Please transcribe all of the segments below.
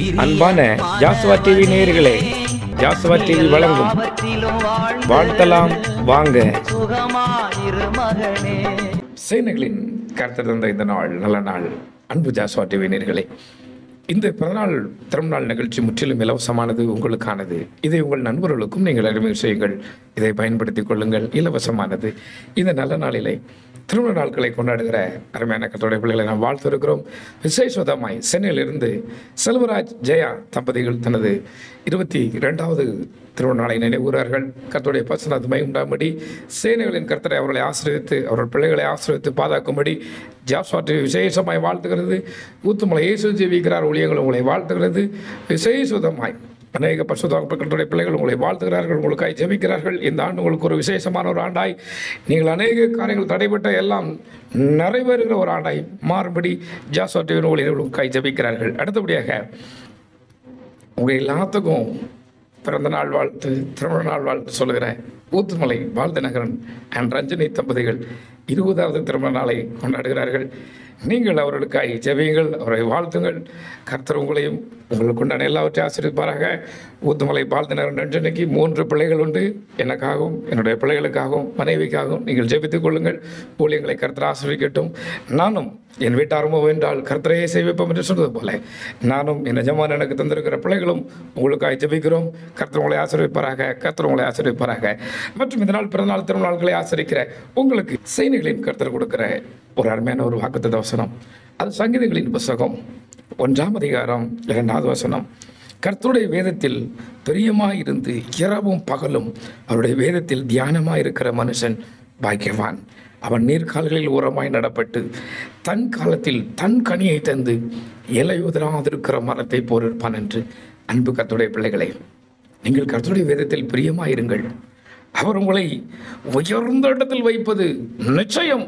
அன்பான ஜாஸ்வா டிவி நேயர்களே ஜாஸ்வா டிவி வழங்கும் வாழ்த்தலாம் வாங்க சுகமாயிரு மகனே சேனைகளின் கருத்து தந்த இந்த நாள் நல்ல நாள் அன்பு ஜாஸ்வா டிவி நேயர்களே இந்த பிறநாள் திருநாள் நிகழ்ச்சி முற்றிலும் இலவசமானது உங்களுக்கானது இதை உங்கள் நண்பர்களுக்கும் நீங்கள் அறிமுகம் செய்யுங்கள் இதை பயன்படுத்திக் கொள்ளுங்கள் இலவசமானது இந்த நல்ல நாளிலே திருமண நாட்களை கொண்டாடுகிற அருமையான கத்தோடைய பிள்ளைகளை நாம் வாழ்த்திருக்கிறோம் விசேஷதமாய் சென்னையிலிருந்து செல்வராஜ் ஜெயா தம்பதிகள் தனது இருபத்தி இரண்டாவது திருமண நாளை நினைவுகிறார்கள் கர்த்தருடைய பசனது உண்டாம்படி சேனைகளின் கர்த்தரை அவர்களை ஆசிரியத்து அவர்கள் பிள்ளைகளை ஆசிரியத்து பாதுகாக்கும்படி ஜாஸ்வாட்டு விசேஷமாய் வாழ்த்துகிறது ஊத்துமலை இயேசு ஜீவிக்கிறார் ஊழியர்கள் உங்களை வாழ்த்துகிறது விசேஷதமாய் அநேக பசுதாக்கர்களுடைய பிள்ளைகள் உங்களை வாழ்த்துகிறார்கள் உங்களுக்காய் ஜெபிக்கிறார்கள் இந்த ஆண்டு உங்களுக்கு ஒரு விசேஷமான ஒரு ஆண்டாய் நீங்கள் அநேக காரியங்கள் தடைபட்ட எல்லாம் நிறைவேறுகிற ஒரு ஆண்டாய் மாறுபடி ஜாஸ்வா டிவி ஊழியர்கள் உங்களுக்காய் ஜெபிக்கிறார்கள் அடுத்தபடியாக உங்கள் எல்லாத்துக்கும் பிறந்த நாள் வாழ்த்து திருமண நாள் வாழ்த்து சொல்லுகிறேன் ஊத்துமலை வாழ்த்து நகரன் அண்ட் ரஞ்சனி தம்பதிகள் இருபதாவது திருமண நாளை கொண்டாடுகிறார்கள் நீங்கள் அவர்களுக்காய் ஜெபியுங்கள் அவரை வாழ்த்துங்கள் கர்த்தர் உங்களையும் உங்களுக்கு உண்டான எல்லாவற்றையும் ஆசிரியப்பாராக ஊத்துமலை வாழ்த்து நகரன் ரஞ்சனிக்கு மூன்று பிள்ளைகள் உண்டு எனக்காகவும் என்னுடைய பிள்ளைகளுக்காகவும் மனைவிக்காகவும் நீங்கள் ஜெபித்துக் கொள்ளுங்கள் ஊழியங்களை கர்த்தர் ஆசிரியக்கட்டும் நானும் என் வீட்டாரமோ என்றால் கர்த்தரையே சேவிப்போம் என்று சொன்னது போல நானும் என் எஜமான எனக்கு தந்திருக்கிற பிள்ளைகளும் உங்களுக்காக ஜெபிக்கிறோம் கர்த்தர் உங்களை ஆசிரியப்பாராக கர்த்தர் உங்களை ஆசிரியப்பாராக மற்றும் இந்த நாள் பிறந்தநாள் திருநாள்களை ஆசிரிக்கிற உங்களுக்கு செய்திகளின் கர்த்தர் கொடுக்கிற ஒரு அருமையான ஒரு வாக்குத்த வசனம் அது சங்கீதங்களின் புஸ்தகம் ஒன்றாம் அதிகாரம் இரண்டாவது வசனம் கர்த்தருடைய வேதத்தில் பிரியமாய் இருந்து இரவும் பகலும் அவருடைய வேதத்தில் தியானமாய் இருக்கிற மனுஷன் பாக்கியவான் அவன் நீர்க்கால்களில் உரமாய் நடப்பட்டு தன் காலத்தில் தன் கனியை தந்து இலையுதிராதிருக்கிற மரத்தை போரிருப்பான் என்று அன்பு கர்த்தருடைய பிள்ளைகளே நீங்கள் கர்த்தருடைய வேதத்தில் பிரியமாயிருங்கள் அவர் உங்களை உயர்ந்த இடத்தில் வைப்பது நிச்சயம்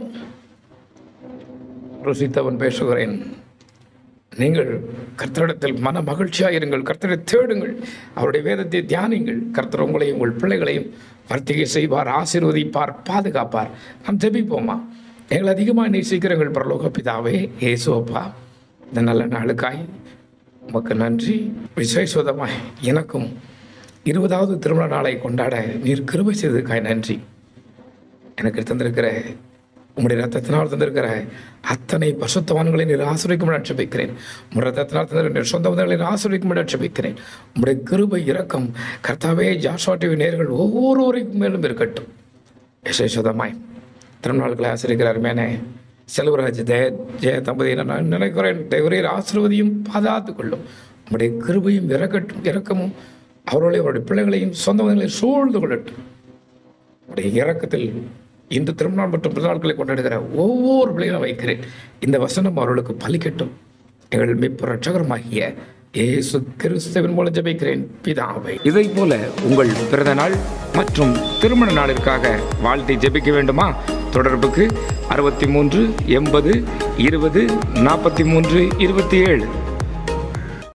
ருசித்தவன் பேசுகிறேன் நீங்கள் கர்த்தரிடத்தில் மன மகிழ்ச்சியாக இருங்கள் கர்த்தரை தேடுங்கள் அவருடைய வேதத்தை தியானிங்கள் கர்த்தர் உங்களையும் உங்கள் பிள்ளைகளையும் வர்த்திகை செய்வார் ஆசீர்வதிப்பார் பாதுகாப்பார் நாம் ஜெபிப்போமா எங்களை அதிகமாக நேசிக்கிறங்கள் பரலோக பிதாவே ஏசுவப்பா இந்த நல்ல நாளுக்காய் உமக்கு நன்றி விசேஷதமாய் எனக்கும் இருபதாவது திருமண நாளை கொண்டாட நீர் கிருபை செய்ததுக்காய் நன்றி எனக்கு தந்திருக்கிற உம்முடைய ரத்தத்தினால் தந்திருக்கிற அத்தனை பசுத்தவான்களை நீர் ஆசிரிக்கும் ஆட்சேபிக்கிறேன் உம்முடைய ரத்தத்தினால் தந்திருக்கிற சொந்த உதவிகளை நீர் ஆசிரிக்கும் ஆட்சேபிக்கிறேன் உம்முடைய கிருபை இரக்கம் கர்த்தாவே ஜாஷா டிவி நேர்கள் ஒவ்வொருவரைக்கும் மேலும் இருக்கட்டும் விசேஷதமாய் திருநாள்களை ஆசிரிக்கிறார் மேனே செல்வராஜ் ஜெய ஜெய தம்பதியை நான் நினைக்கிறேன் தேவரையர் ஆசிர்வதியும் பாதுகாத்துக் கொள்ளும் உம்முடைய கிருபையும் இறக்கட்டும் இறக்கமும் அவர்களை அவருடைய பிள்ளைகளையும் சொந்த உதவிகளையும் சூழ்ந்து கொள்ளட்டும் உடைய இறக்கத்தில் இந்த திருமணம் மற்றும் பிறநாட்களை கொண்டாடுகிற ஒவ்வொரு பிள்ளைகளும் வைக்கிறேன் இந்த வசனம் அவர்களுக்கு பலிக்கட்டும் எங்கள் மீட்பு ரட்சகரமாகிய இயேசு கிறிஸ்துவின் மூலம் ஜெபிக்கிறேன் பிதாவை இதை போல உங்கள் பிறந்த நாள் மற்றும் திருமண நாளிற்காக வாழ்த்தை ஜெபிக்க வேண்டுமா தொடர்புக்கு அறுபத்தி மூன்று எண்பது இருபது நாற்பத்தி மூன்று இருபத்தி ஏழு